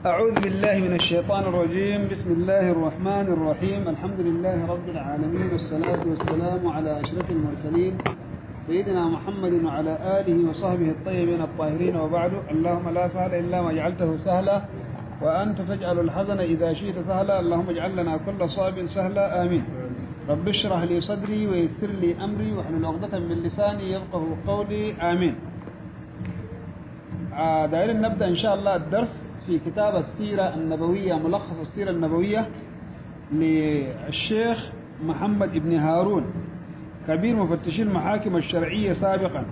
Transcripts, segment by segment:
أعوذ بالله من الشيطان الرجيم بسم الله الرحمن الرحيم الحمد لله رب العالمين والصلاة والسلام على أشرف المرسلين سيدنا محمد وعلى آله وصحبه الطيبين الطاهرين وبعد اللهم لا سهل إلا ما جعلته سهلا وأنت تجعل الحزن إذا شئت سهلا اللهم اجعل لنا كل صعب سهلا آمين رب اشرح لي صدري ويسر لي أمري واحلل عقدة من لساني يفقه قولي آمين آه دايرين نبدأ إن شاء الله الدرس في كتاب السيرة النبوية ملخص السيرة النبوية للشيخ محمد بن هارون كبير مفتشي المحاكم الشرعية سابقا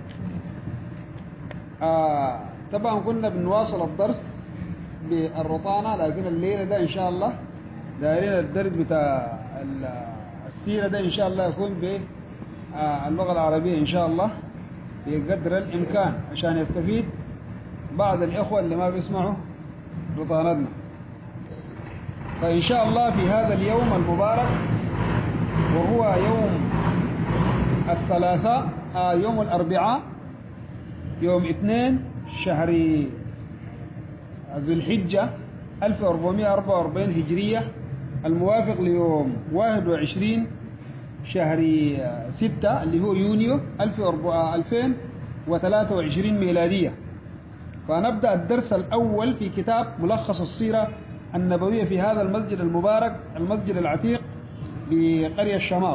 آه طبعا كنا بنواصل الدرس بالرطانة لكن الليلة ده إن شاء الله دايرين الدرس بتاع السيرة ده إن شاء الله يكون باللغة العربية إن شاء الله بقدر الإمكان عشان يستفيد بعض الإخوة اللي ما بيسمعوا رطانتنا فإن شاء الله في هذا اليوم المبارك وهو يوم الثلاثاء آه يوم الأربعاء يوم اثنين شهر ذو الحجة 1444 هجرية الموافق ليوم 21 شهر 6 اللي هو يونيو 2023 ميلادية فنبدأ الدرس الأول في كتاب ملخص السيرة النبوية في هذا المسجد المبارك المسجد العتيق بقرية الشمار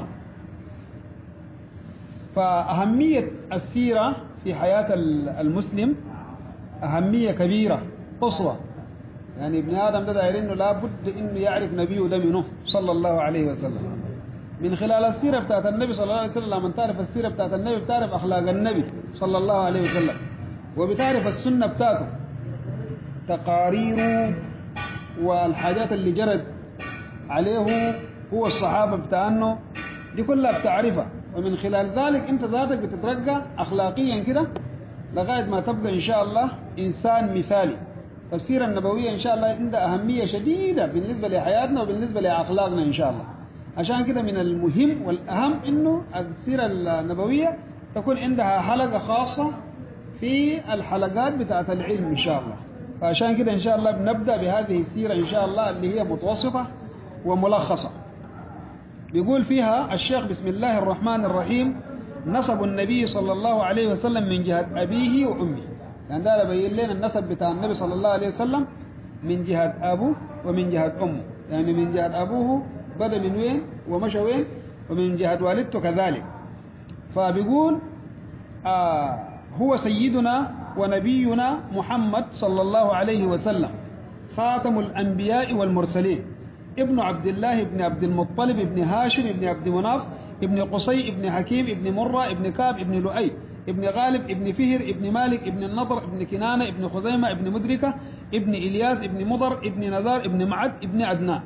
فأهمية السيرة في حياة المسلم أهمية كبيرة قصوى يعني ابن آدم ده داير إنه لابد إنه يعرف نبيه ده منه صلى الله عليه وسلم من خلال السيرة بتاعت النبي صلى الله عليه وسلم لما تعرف السيرة بتاعت النبي بتعرف أخلاق النبي صلى الله عليه وسلم وبتعرف السنة بتاعته تقاريره والحاجات اللي جرت عليه هو الصحابة بتاعنه دي كلها بتعرفها ومن خلال ذلك انت ذاتك بتترقى اخلاقيا كده لغاية ما تبقى ان شاء الله انسان مثالي فالسيرة النبوية ان شاء الله عندها اهمية شديدة بالنسبة لحياتنا وبالنسبة لاخلاقنا ان شاء الله عشان كده من المهم والاهم انه السيرة النبوية تكون عندها حلقة خاصة في الحلقات بتاعت العلم ان شاء الله فعشان كده ان شاء الله بنبدأ بهذه السيرة ان شاء الله اللي هي متوسطة وملخصة بيقول فيها الشيخ بسم الله الرحمن الرحيم نسب النبي صلى الله عليه وسلم من جهة أبيه وأمه يعني ده بين لنا النسب بتاع النبي صلى الله عليه وسلم من جهة أبوه ومن جهة أمه يعني من جهة أبوه بدأ من وين ومشى وين ومن جهة والدته كذلك فبيقول آه هو سيدنا ونبينا محمد صلى الله عليه وسلم خاتم الأنبياء والمرسلين ابن عبد الله ابن عبد المطلب ابن هاشم ابن عبد مناف ابن قصي ابن حكيم ابن مرة ابن كاب ابن لؤي ابن غالب ابن فهر ابن مالك ابن النضر ابن كنانة ابن خزيمة ابن مدركة ابن إلياس ابن مضر ابن نذار ابن معد ابن عدنان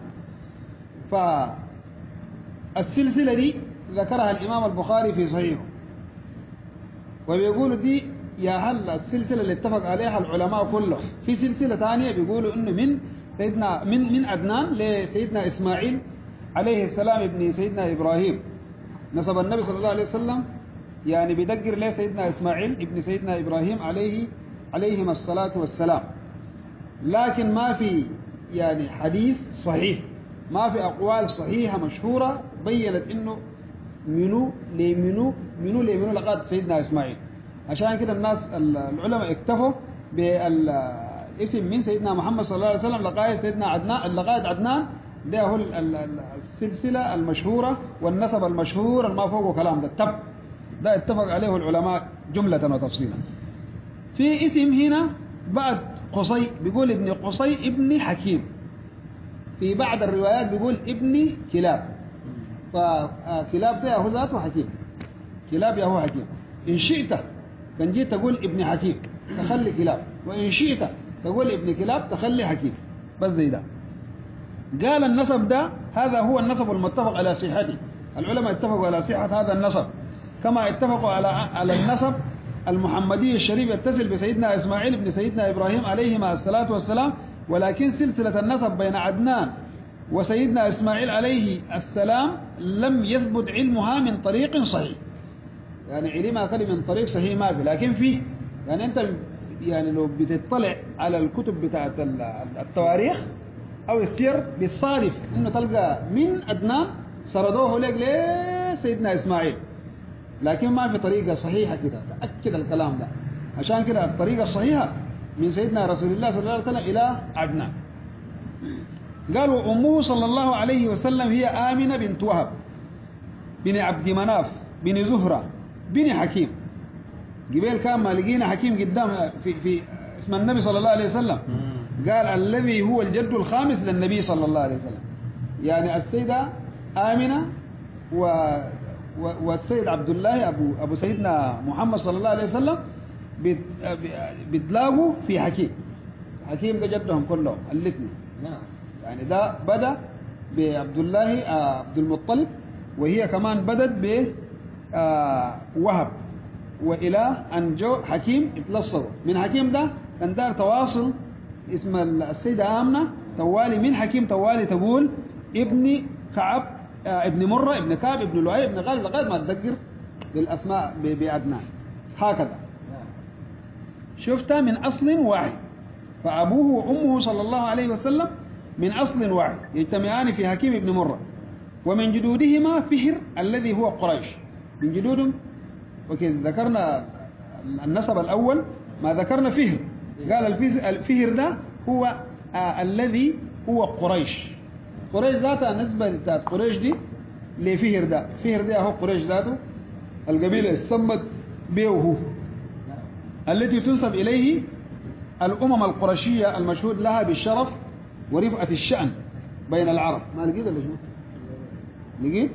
فالسلسلة دي ذكرها الإمام البخاري في صحيحه وبيقولوا دي يا هل السلسلة اللي اتفق عليها العلماء كلهم في سلسلة ثانية بيقولوا انه من سيدنا من من عدنان لسيدنا اسماعيل عليه السلام ابن سيدنا ابراهيم نسب النبي صلى الله عليه وسلم يعني بيدقر له سيدنا اسماعيل ابن سيدنا ابراهيم عليه عليهما الصلاة والسلام لكن ما في يعني حديث صحيح ما في اقوال صحيحة مشهورة بينت انه منو لمنو منو لمنو لقد سيدنا اسماعيل عشان كده الناس العلماء اكتفوا بالاسم من سيدنا محمد صلى الله عليه وسلم لغاية سيدنا عدنان لغاية عدنان ده هو السلسلة المشهورة والنسب المشهور ما فوقه كلام ده التب ده اتفق عليه العلماء جملة وتفصيلا في اسم هنا بعد قصي بيقول ابن قصي ابن حكيم في بعض الروايات بيقول ابن كلاب فكلاب ده هو ذاته حكيم كلاب يا هو حكيم إن شئت كان جيت تقول ابن حكيم تخلي كلاب وإن شئت تقول ابن كلاب تخلي حكيم بس زي ده قال النسب ده هذا هو النسب المتفق على صحته العلماء اتفقوا على صحة هذا النسب كما اتفقوا على على النسب المحمدي الشريف يتصل بسيدنا إسماعيل بن سيدنا إبراهيم عليهما الصلاة والسلام ولكن سلسلة النسب بين عدنان وسيدنا إسماعيل عليه السلام لم يثبت علمها من طريق صحيح يعني علمها كلمة من طريق صحيح ما في لكن في يعني أنت يعني لو بتطلع على الكتب بتاعت ال- التواريخ أو السير بالصادف إنه تلقى من أدنان سردوه لك لسيدنا إسماعيل لكن ما في طريقة صحيحة كده تأكد الكلام ده عشان كده الطريقة الصحيحة من سيدنا رسول الله صلى الله عليه وسلم إلى عدنان قالوا أمه صلى الله عليه وسلم هي آمنة بنت وهب بن عبد مناف بن زهرة بن حكيم قبيل كان ما لقينا حكيم قدام في, في اسم النبي صلى الله عليه وسلم قال الذي هو الجد الخامس للنبي صلى الله عليه وسلم يعني السيدة آمنة و و- والسيد عبد الله أبو, أبو سيدنا محمد صلى الله عليه وسلم بت- بتلاقوا في حكيم حكيم ده جدهم كلهم الاثنين نعم يعني ده بدأ بعبد الله آه، عبد المطلب وهي كمان بدت ب آه، وهب وإلى أن جو حكيم اتلصقوا من حكيم ده كان دار تواصل اسم السيدة آمنة توالي من حكيم توالي تقول ابن كعب آه، ابن مرة ابن كعب ابن لؤي ابن غالب لغاية ما تذكر بالأسماء ب- بعدنان هكذا نعم شفتها من أصل واحد فأبوه وأمه صلى الله عليه وسلم من أصل واحد يجتمعان في حكيم بن مرة ومن جدودهما فهر الذي هو قريش من جدودهم وكذا ذكرنا النسب الأول ما ذكرنا فهر قال الفز- الفهر ده هو آه الذي هو قريش قريش ذاتها النسبة بتاعت قريش دي لفهر ده فهر ده هو قريش ذاته القبيلة سمت به هو التي تنسب إليه الأمم القرشية المشهود لها بالشرف ورفعة الشأن بين العرب ما لقيت ولا شو لقيت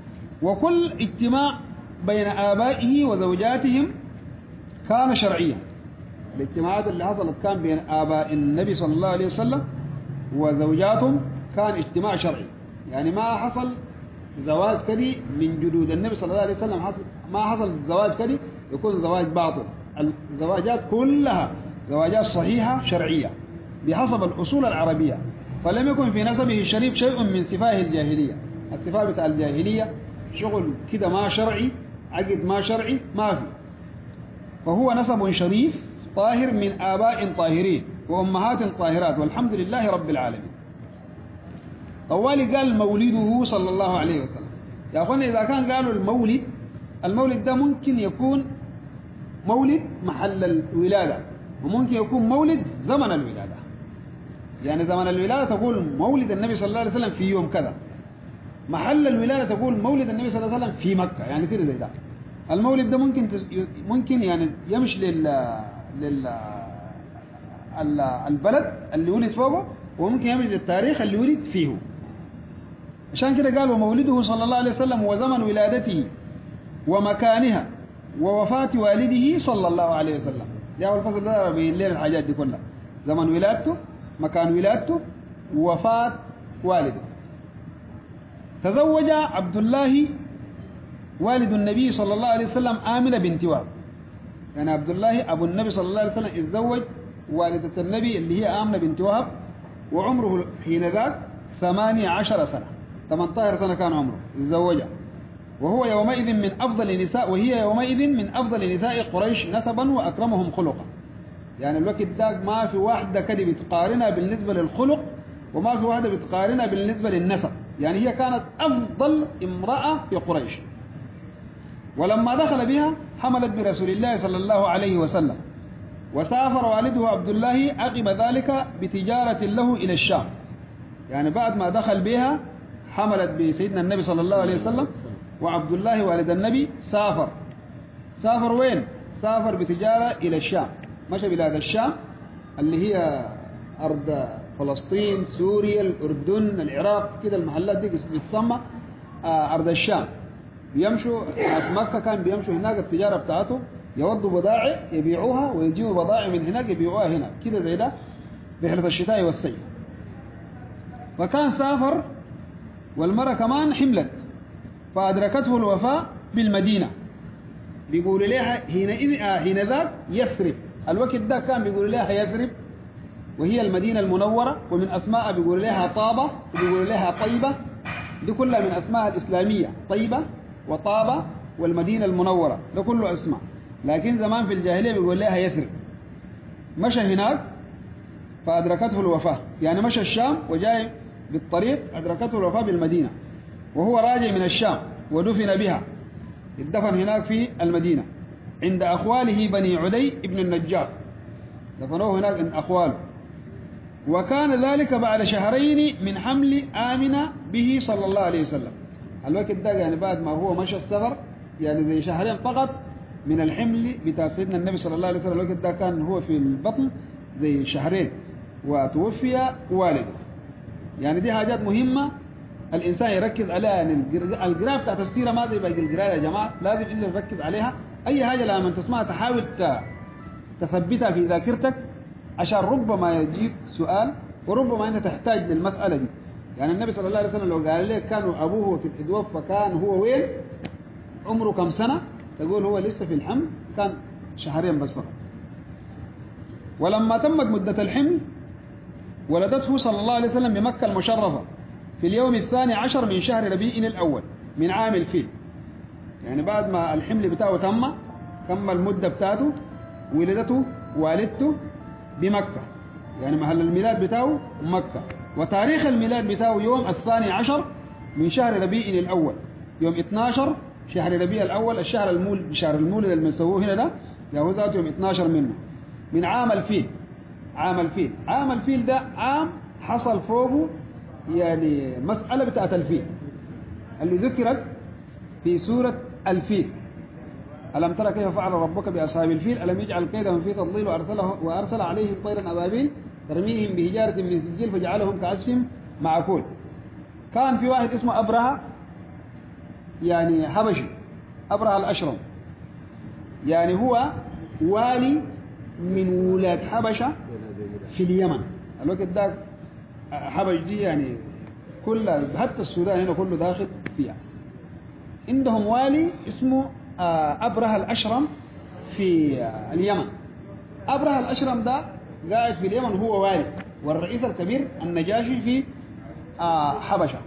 وكل اجتماع بين آبائه وزوجاتهم كان شرعيا الاجتماعات اللي حصلت كان بين آباء النبي صلى الله عليه وسلم وزوجاتهم كان اجتماع شرعي يعني ما حصل زواج كدي من جدود النبي صلى الله عليه وسلم حصل ما حصل زواج كدي يكون زواج باطل الزواجات كلها زواجات صحيحة شرعية بحسب الأصول العربية فلم يكن في نسبه الشريف شيء من سفاه الجاهلية السفاه بتاع الجاهلية شغل كده ما شرعي عقد ما شرعي ما في فهو نسب شريف طاهر من آباء طاهرين وأمهات طاهرات والحمد لله رب العالمين طوالي قال مولده صلى الله عليه وسلم يا أخوانا إذا كان قالوا المولد المولد ده ممكن يكون مولد محل الولادة وممكن يكون مولد زمن الولادة يعني زمن الولادة تقول مولد النبي صلى الله عليه وسلم في يوم كذا محل الولادة تقول مولد النبي صلى الله عليه وسلم في مكة يعني كده زي ده المولد ده ممكن تس... ممكن يعني يمشي لل لل ال- البلد اللي ولد فوقه وممكن يمشي للتاريخ اللي ولد فيه عشان كده قال ومولده صلى الله عليه وسلم وزمن ولادته ومكانها ووفاة والده صلى الله عليه وسلم ده أول فصل ده بين لنا الحاجات دي كلها زمن ولادته مكان ولادته ووفاة والده تزوج عبد الله والد النبي صلى الله عليه وسلم آمنة بنت وهب يعني عبد الله أبو النبي صلى الله عليه وسلم اتزوج والدة النبي اللي هي آمنة بنت وهب وعمره حين ذاك ثمانية عشر سنة 18 سنة كان عمره اتزوجها وهو يومئذ من أفضل نساء وهي يومئذ من أفضل نساء قريش نسبا وأكرمهم خلقا يعني الوقت ذاك ما في واحدة كده بتقارنها بالنسبة للخلق وما في واحدة بتقارنها بالنسبة للنسب يعني هي كانت أفضل امرأة في قريش ولما دخل بها حملت برسول الله صلى الله عليه وسلم وسافر والده عبد الله عقب ذلك بتجارة له إلى الشام يعني بعد ما دخل بها حملت بسيدنا النبي صلى الله عليه وسلم وعبد الله والد النبي سافر سافر وين؟ سافر بتجارة إلى الشام مشى بلاد الشام اللي هي أرض فلسطين سوريا الأردن العراق كده المحلات دي بتسمى آه، أرض الشام بيمشوا ناس مكة كان بيمشوا هناك التجارة بتاعته يودوا بضائع يبيعوها ويجيبوا بضائع من هناك يبيعوها هنا كده زي ده رحلة الشتاء والصيف وكان سافر والمرة كمان حملت فأدركته الوفاة بالمدينة بيقولوا لها حينئذ آه حين ذاك يثرب الوقت ده كان بيقولوا لها يثرب وهي المدينة المنورة ومن أسماء بيقولوا لها طابة وبيقولوا لها طيبة دي كلها من أسماء الإسلامية طيبة وطابة والمدينة المنورة ده كله أسماء لكن زمان في الجاهلية بيقول لها يثرب مشى هناك فأدركته الوفاة يعني مشى الشام وجاي بالطريق أدركته الوفاة بالمدينة وهو راجع من الشام ودفن بها اتدفن هناك في المدينة عند أخواله بني عدي ابن النجار دفنوه هناك عند أخواله وكان ذلك بعد شهرين من حمل آمنة به صلى الله عليه وسلم الوقت ده يعني بعد ما هو مشى السفر يعني زي شهرين فقط من الحمل بتاع سيدنا النبي صلى الله عليه وسلم الوقت ده كان هو في البطن زي شهرين وتوفي والده يعني دي حاجات مهمة الإنسان يركز عليها يعني القراءة بتاعت السيرة ما زي باقي القراءة يا جماعة لازم إلا نركز عليها أي حاجة لما تسمعها تحاول تثبتها في ذاكرتك عشان ربما يجيب سؤال وربما أنت تحتاج للمسألة دي يعني النبي صلى الله عليه وسلم لو قال لك كانوا أبوه في الإدوف فكان هو وين عمره كم سنة تقول هو لسه في الحمل كان شهرين بس فقط ولما تمت مدة الحمل ولدته صلى الله عليه وسلم بمكة المشرفة في اليوم الثاني عشر من شهر ربيع الأول من عام الفيل يعني بعد ما الحمل بتاعه تم كمل المدة بتاعته ولدته والدته بمكة يعني محل الميلاد بتاعه مكة وتاريخ الميلاد بتاعه يوم الثاني عشر من شهر ربيع الأول يوم 12 شهر ربيع الأول الشهر المول شهر المولد اللي بنسووه هنا ده يهو ذاته يوم 12 منه من عام الفيل عام الفيل عام الفيل ده عام حصل فوقه يعني مسألة بتاعت الفيل اللي ذكرت في سورة الفيل ألم ترى كيف فعل ربك بأصحاب الفيل ألم يجعل كيدهم في تضليل وأرسله وأرسل عليهم طيرا أبابيل ترميهم بهجارة من سجيل فجعلهم كعصف معقول كان في واحد اسمه أبرهة يعني حبشي أبرهة الأشرم يعني هو والي من ولاة حبشة في اليمن الوقت ده حبش دي يعني كل حتى السودان هنا كله داخل فيها عندهم والي اسمه أبره الأشرم في اليمن أبره الأشرم ده قاعد في اليمن هو والي والرئيس الكبير النجاشي في حبشة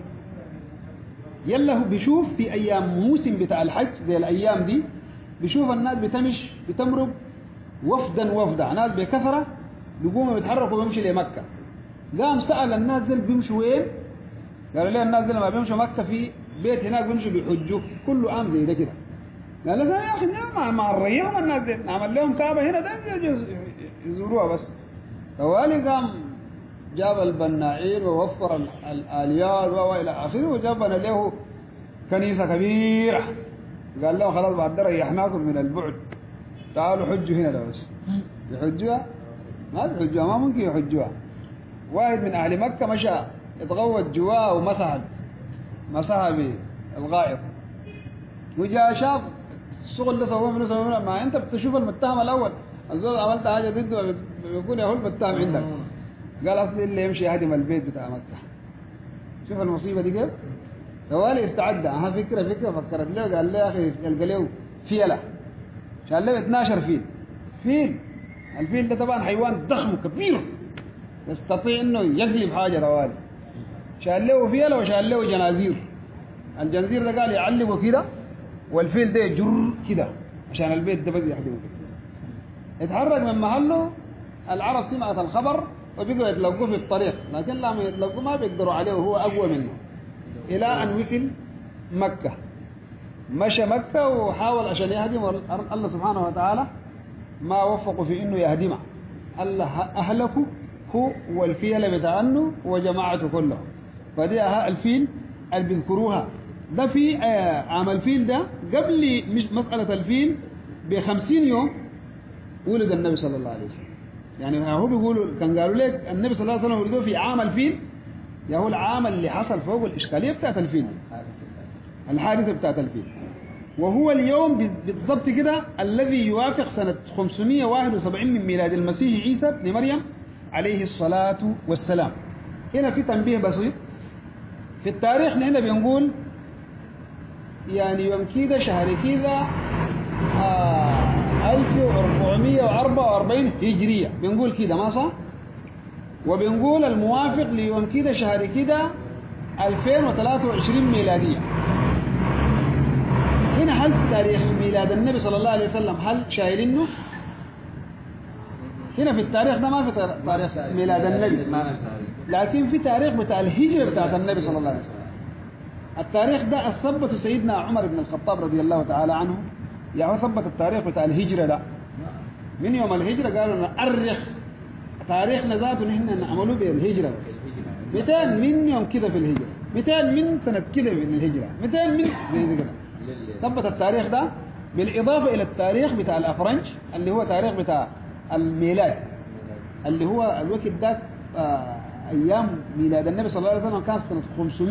يلا هو بيشوف في أيام موسم بتاع الحج زي الأيام دي بيشوف الناس بتمش بتمرق وفدا وفدا ناس بكثرة بيقوموا بيتحركوا ويمشي لمكة قام سأل الناس دول بيمشوا وين قالوا ليه الناس دول لما بيمشوا مكة في بيت هناك بيمشوا بيحجوا كله عام زي ده كده قال لك يا أخي مع مع الريهم الناس دي نعمل لهم كعبة هنا ده يزوروها بس فوالي قام جاب البناعين ووفر الآليات وإلى آخره وجاب له كنيسة كبيرة قال لهم خلاص بعد ده ريحناكم من البعد تعالوا حجوا هنا ده بس يحجوها ما بيحجوها ما ممكن يحجوها واحد من أهل مكة مشى اتغوت جواه ومسح مسحها بالغائط وجاء شاف الشغل ده سواه منه سواه منه ما انت بتشوف المتهم الاول الزول عملت حاجه ضده بيكون يا هو المتهم عندك قال اصلي اللي يمشي يهدم البيت بتاع مكه شوف المصيبه دي كيف توالي استعد ها فكره فكره فكرت له قال له يا اخي قال له فيله شال له 12 فيل فيل الفيل ده طبعا حيوان ضخم كبير يستطيع انه يقلب حاجه روالي شال له فيله وشال له جنازير الجنزير ده قال يعلقه كده والفيل ده يجر كده عشان البيت ده بس يحدوه اتحرك من محله العرب سمعت الخبر وبقوا يتلقوه في الطريق لكن لما يتلقوه ما بيقدروا عليه وهو أقوى منه إلى أن وصل مكة مشى مكة وحاول عشان يهدم الله سبحانه وتعالى ما وفقوا في إنه يهدمه الله أهلكوا هو والفيل بتاعنه وجماعته كلهم فدي الفيل اللي بيذكروها ده في عام الفيل ده قبل مش مسألة الفيل بخمسين يوم ولد النبي صلى الله عليه وسلم يعني هو بيقولوا كان قالوا لك النبي صلى الله عليه وسلم ولده في عام الفيل يا هو العام اللي حصل فوق الإشكالية بتاعت الفيل الحادثة بتاعت الفيل وهو اليوم بالضبط كده الذي يوافق سنة 571 من ميلاد المسيح عيسى ابن مريم عليه الصلاة والسلام هنا في تنبيه بسيط في التاريخ نحن بنقول يعني يوم كده شهر كده آه 1444 هجرية بنقول كده ما صح وبنقول الموافق ليوم كده شهر كده 2023 ميلادية هنا هل تاريخ ميلاد النبي صلى الله عليه وسلم هل شايلينه هنا في التاريخ ده ما في تاريخ ميلاد النبي ما في تاريخ لكن في تاريخ بتاع الهجرة بتاعت النبي صلى الله عليه وسلم التاريخ ده أثبته سيدنا عمر بن الخطاب رضي الله تعالى عنه يعني ثبت التاريخ بتاع الهجرة ده من يوم الهجرة قالوا نأرخ تاريخنا ذاته نحن نعمله بالهجرة 200 من يوم كده في الهجرة 200 من سنة كده في الهجرة 200 من زي كده ثبت التاريخ ده بالإضافة إلى التاريخ بتاع الأفرنج اللي هو تاريخ بتاع الميلاد اللي هو الوقت ده آه أيام ميلاد النبي صلى الله عليه وسلم كان سنة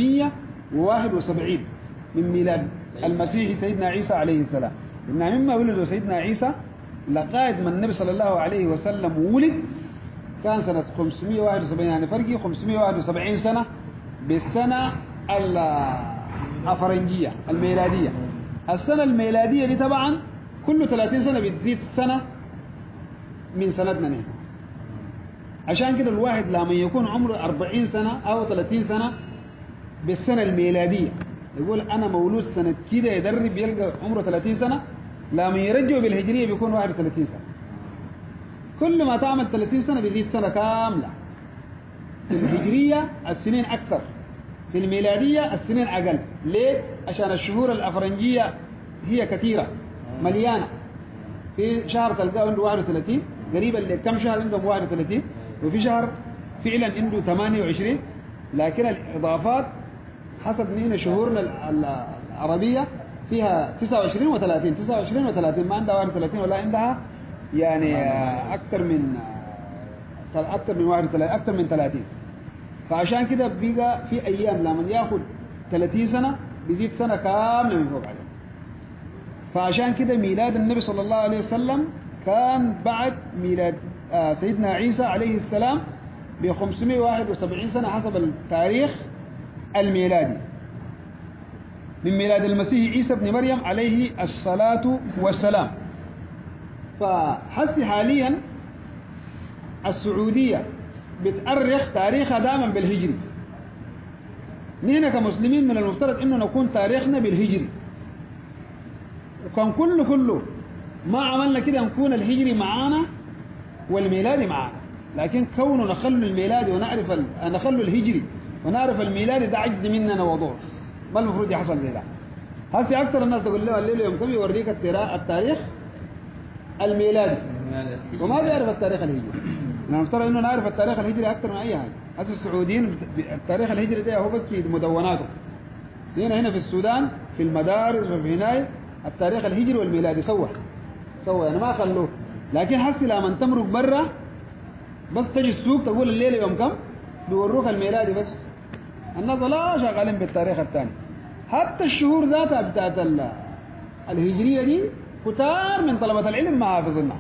571 من ميلاد المسيح سيدنا عيسى عليه السلام إن مما ولد سيدنا عيسى لقائد من النبي صلى الله عليه وسلم ولد كان سنة 571 يعني فرقي 571 سنة بالسنة الأفرنجية الميلادية السنة الميلادية دي طبعا كل 30 سنة بتزيد سنة من سنتنا نحن عشان كده الواحد لما يكون عمره 40 سنة أو 30 سنة بالسنة الميلادية يقول أنا مولود سنة كده يدرب يلقى عمره 30 سنة لما يرجعه بالهجرية بيكون 31 سنة كل ما تعمل 30 سنة بيزيد سنة كاملة في الهجرية السنين أكثر في الميلادية السنين أقل ليه؟ عشان الشهور الأفرنجية هي كثيرة مليانة في شهر تلقاه عنده 31 قريبا لكم شهر عندهم 31 وفي شهر فعلا عنده 28 لكن الإضافات حسب هنا شهورنا العربية فيها 29 و30 29 و30 ما عندها 31 ولا عندها يعني أكثر من أكثر من 31 أكثر من 30 فعشان كده بيجا في أيام لما ياخد 30 سنة بيزيد سنة كاملة من فوق عليه فعشان كده ميلاد النبي صلى الله عليه وسلم كان بعد ميلاد سيدنا عيسى عليه السلام ب 571 سنة حسب التاريخ الميلادي من ميلاد المسيح عيسى بن مريم عليه الصلاة والسلام فحسي حاليا السعودية بتأرخ تاريخها دائما بالهجري نحن كمسلمين من المفترض انه نكون تاريخنا بالهجري وكان كله كله ما عملنا كده نكون الهجري معانا والميلادي معانا لكن كونه نخلو الميلادي ونعرف ال... نخلو الهجري ونعرف الميلادي ده عجز مننا وضوح ما المفروض يحصل زي ده هسي اكثر الناس تقول له الليله يوم كم يوريك التاريخ الميلادي وما بيعرف التاريخ الهجري نحن نفترض انه نعرف التاريخ الهجري اكثر من اي حاجه هسه السعوديين التاريخ الهجري ده هو بس في مدوناته هنا هنا في السودان في المدارس وفي هناي التاريخ الهجري والميلادي سوا سوا يعني ما خلوه لكن حسي لما تمرق برا بس تجي السوق تقول الليله يوم كم بيوروك الميلادي بس الناس لا شغالين بالتاريخ الثاني حتى الشهور ذاتها بتاعت الهجريه دي كتار من طلبه العلم ما حافظينها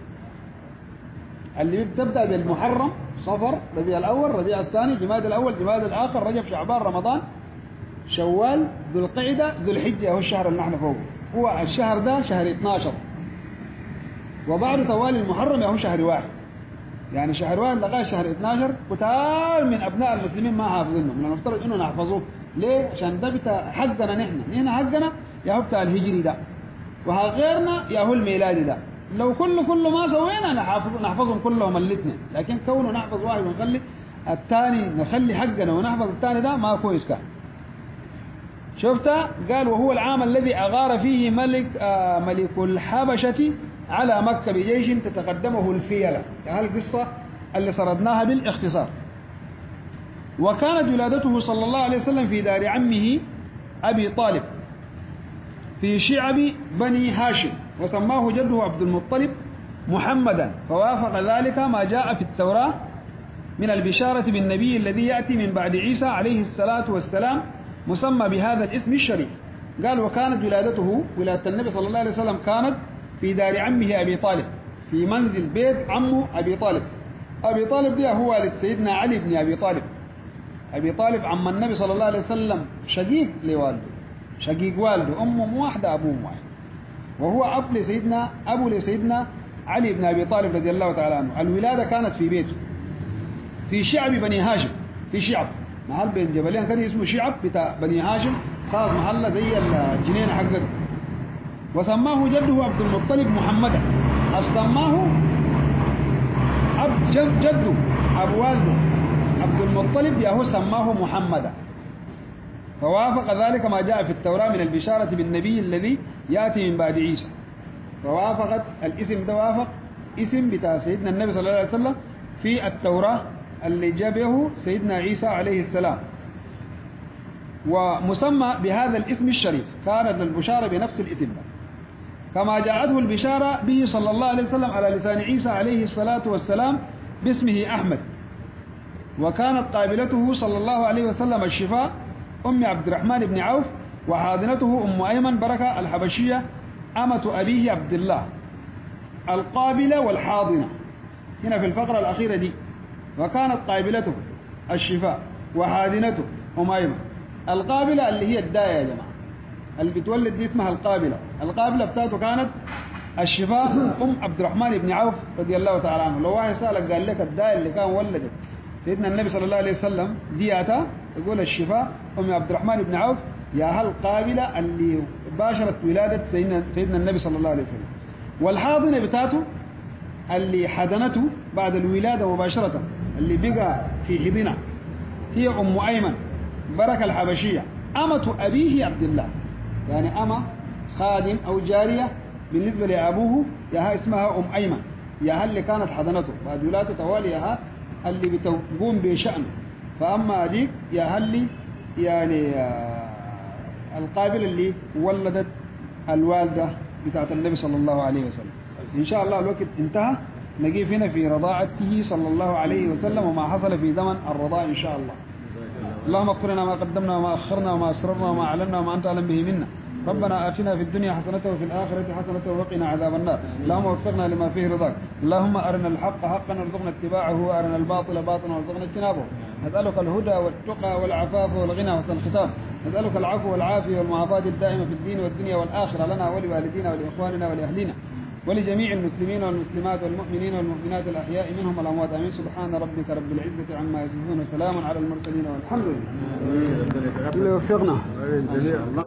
اللي بتبدا بالمحرم صفر ربيع الاول ربيع الثاني جماد الاول جماد الاخر رجب شعبان رمضان شوال ذو القعده ذو الحجه هو الشهر اللي نحن فوقه هو الشهر ده شهر 12 وبعد توالي المحرم هو شهر واحد يعني شهر واحد لغايه شهر 12 كتار من ابناء المسلمين ما حافظينه من المفترض انه نحفظوه ليه؟ عشان ده بتاع حقنا نحن نحن حقنا يا هو بتاع الهجري ده وغيرنا يا هو الميلادي ده لو كل كل ما سوينا نحفظ نحفظهم كلهم الاثنين لكن كونه نحفظ واحد ونخلي الثاني نخلي حقنا ونحفظ الثاني ده ما كويس كان شفت قال وهو العام الذي أغار فيه ملك آه ملك الحبشة على مكة بجيش تتقدمه الفيلة يعني القصة اللي سردناها بالاختصار وكانت ولادته صلى الله عليه وسلم في دار عمه أبي طالب في شعب بني هاشم وسماه جده عبد المطلب محمدا فوافق ذلك ما جاء في التوراة من البشارة بالنبي الذي يأتي من بعد عيسى عليه الصلاة والسلام مسمى بهذا الاسم الشريف قال وكانت ولادته ولادة النبي صلى الله عليه وسلم كانت في دار عمه أبي طالب في منزل بيت عمه أبي طالب أبي طالب ده هو والد سيدنا علي بن أبي طالب أبي طالب عم النبي صلى الله عليه وسلم شقيق لوالده شقيق والده أمه واحدة أبوه واحد وهو أب لسيدنا أبو لسيدنا علي بن أبي طالب رضي الله تعالى عنه الولادة كانت في بيته في شعب بني هاشم في شعب محل بين جبلين كان اسمه شعب بتاع بني هاشم خلاص محله زي الجنينة حقته وسماه جده عبد المطلب محمدا سماه أب جد جده أبو والده عبد المطلب يهو سماه محمدا فوافق ذلك ما جاء في التوراة من البشارة بالنبي الذي يأتي من بعد عيسى فوافقت الاسم ده وافق اسم بتاع سيدنا النبي صلى الله عليه وسلم في التوراة اللي جابه سيدنا عيسى عليه السلام ومسمى بهذا الاسم الشريف كانت البشارة بنفس الاسم ده كما جاءته البشارة به صلى الله عليه وسلم على لسان عيسى عليه الصلاة والسلام باسمه أحمد وكانت قابلته صلى الله عليه وسلم الشفاء أم عبد الرحمن بن عوف وحاضنته أم أيمن بركة الحبشية أمة أبيه عبد الله القابلة والحاضنة هنا في الفقرة الأخيرة دي وكانت قابلته الشفاء وحاضنته أم أيمن القابلة اللي هي الداية يا جماعة اللي بتولد دي اسمها القابلة القابلة بتاعته كانت الشفاء أم عبد الرحمن بن عوف رضي الله تعالى عنه لو واحد سألك قال لك الداية اللي كان ولدت سيدنا النبي صلى الله عليه وسلم دياتا يقول الشفاء أم عبد الرحمن بن عوف يا هل قابلة اللي باشرت ولادة سيدنا, سيدنا النبي صلى الله عليه وسلم والحاضنة بتاعته اللي حضنته بعد الولادة مباشرة اللي بقى في حضنة هي أم أيمن بركة الحبشية أمة أبيه عبد الله يعني أمة خادم أو جارية بالنسبة لأبوه ياها اسمها أم أيمن ياها اللي كانت حضنته بعد ولادته توالي ياها اللي بتقوم بشأنه فأما هذيك ياها اللي يعني آه القابلة اللي ولدت الوالدة بتاعت النبي صلى الله عليه وسلم إن شاء الله الوقت انتهى نقيف هنا في رضاعته صلى الله عليه وسلم وما حصل في زمن الرضاع إن شاء الله اللهم اغفر لنا ما قدمنا وما أخرنا وما أسررنا وما أعلنا وما أنت أعلم به منا ربنا آتنا في الدنيا حسنة وفي الآخرة حسنة وقنا عذاب النار اللهم وفقنا لما فيه رضاك اللهم أرنا الحق حقا وارزقنا اتباعه وأرنا الباطل باطلا وارزقنا اجتنابه نسألك الهدى والتقى والعفاف والغنى وحسن الختام نسألك العفو والعافية والمعافاة الدائمة في الدين والدنيا والآخرة لنا ولوالدينا ولإخواننا ولأهلنا ولجميع المسلمين والمسلمات والمؤمنين والمؤمنات الأحياء منهم والأموات آمين سبحان ربك رب العزة عما يصفون وسلام على المرسلين والحمد لله. ربنا يوفقنا